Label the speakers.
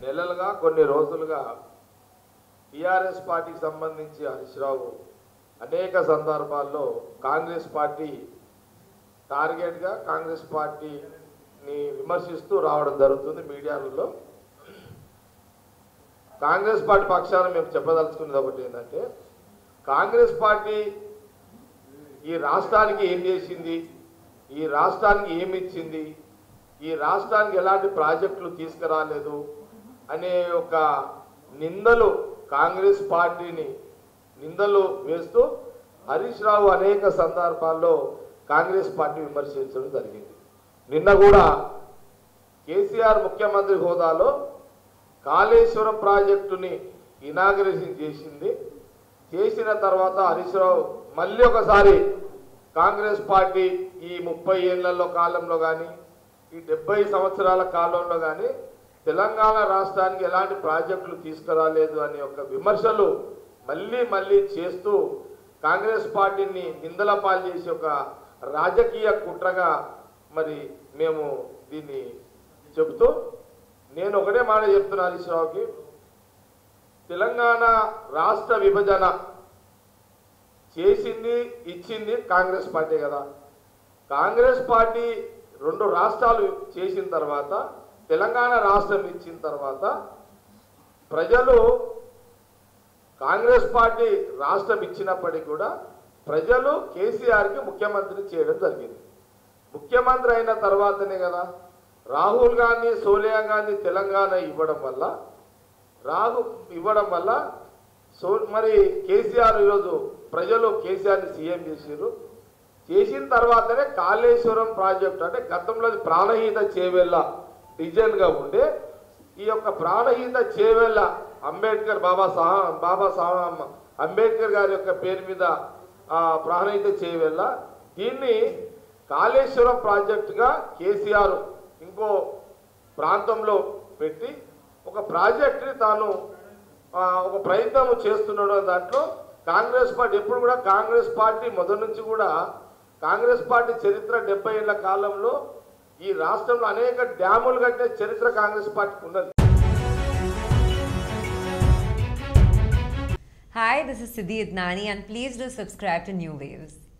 Speaker 1: నెలలుగా కొన్ని రోజులుగా టిఆర్ఎస్ పార్టీకి సంబంధించి హరీష్ రావు అనేక సందర్భాల్లో కాంగ్రెస్ పార్టీ టార్గెట్గా కాంగ్రెస్ పార్టీని విమర్శిస్తూ రావడం జరుగుతుంది మీడియాలలో కాంగ్రెస్ పార్టీ పక్షాన మేము చెప్పదలుచుకున్నది ఒకటి ఏంటంటే కాంగ్రెస్ పార్టీ ఈ రాష్ట్రానికి ఏం చేసింది ఈ రాష్ట్రానికి ఏమి ఇచ్చింది ఈ రాష్ట్రానికి ఎలాంటి ప్రాజెక్టులు తీసుకురాలేదు అనే ఒక నిందలు కాంగ్రెస్ పార్టీని నిందలు వేస్తూ హరీష్ రావు అనేక సందర్భాల్లో కాంగ్రెస్ పార్టీ విమర్శించడం జరిగింది నిన్న కూడా కేసీఆర్ ముఖ్యమంత్రి హోదాలో కాళేశ్వరం ప్రాజెక్టుని ఇనాగరేషన్ చేసింది చేసిన తర్వాత హరీష్ రావు మళ్ళీ ఒకసారి కాంగ్రెస్ పార్టీ ఈ ముప్పై ఏళ్లలో కాలంలో కానీ ఈ డెబ్బై సంవత్సరాల కాలంలో కానీ తెలంగాణ రాష్ట్రానికి ఎలాంటి ప్రాజెక్టులు తీసుకురాలేదు అనే ఒక విమర్శలు మళ్ళీ మళ్ళీ చేస్తూ కాంగ్రెస్ పార్టీని నిందల పాలు చేసి ఒక రాజకీయ కుట్రగా మరి మేము దీన్ని చెబుతూ నేను ఒకటే మాట చెప్తున్నా హరీష్ రావుకి తెలంగాణ రాష్ట్ర విభజన చేసింది ఇచ్చింది కాంగ్రెస్ పార్టీ కదా కాంగ్రెస్ పార్టీ రెండు రాష్ట్రాలు చేసిన తర్వాత తెలంగాణ రాష్ట్రం ఇచ్చిన తర్వాత ప్రజలు కాంగ్రెస్ పార్టీ రాష్ట్రం ఇచ్చినప్పటికీ కూడా ప్రజలు కేసీఆర్కి ముఖ్యమంత్రి చేయడం జరిగింది ముఖ్యమంత్రి అయిన తర్వాతనే కదా రాహుల్ గాంధీ సోనియా గాంధీ తెలంగాణ ఇవ్వడం వల్ల రాహు ఇవ్వడం వల్ల సో మరి కేసీఆర్ ఈరోజు ప్రజలు కేసీఆర్ని సీఎం చేసారు చేసిన తర్వాతనే కాళేశ్వరం ప్రాజెక్టు అంటే గతంలో అది ప్రాణహీత చేవెళ్ళ డిజైన్గా ఉండే ఈ యొక్క ప్రాణహీత చేవెళ్ళ అంబేద్కర్ బాబా సహా బాబా సహా అంబేద్కర్ గారి యొక్క పేరు మీద ఆ, ప్రాణహిత చేవెళ్ళ దీన్ని కాళేశ్వరం ప్రాజెక్టుగా కేసీఆర్ ఇంకో ప్రాంతంలో పెట్టి ఒక ప్రాజెక్టుని తాను ఆ, ఒక ప్రయత్నం చేస్తున్నాడు అనే దాంట్లో కాంగ్రెస్ పార్టీ ఎప్పుడు కూడా కాంగ్రెస్ పార్టీ మొదటి నుంచి కూడా కాంగ్రెస్ పార్టీ చరిత్ర డెబ్బై ఏళ్ల కాలంలో ఈ రాష్ట్రంలో అనేక డ్యాములు కట్టిన చరిత్ర కాంగ్రెస్ పార్టీకి ఉన్నది
Speaker 2: Hi, this is Siddhi Idnani, and please do subscribe to New Waves.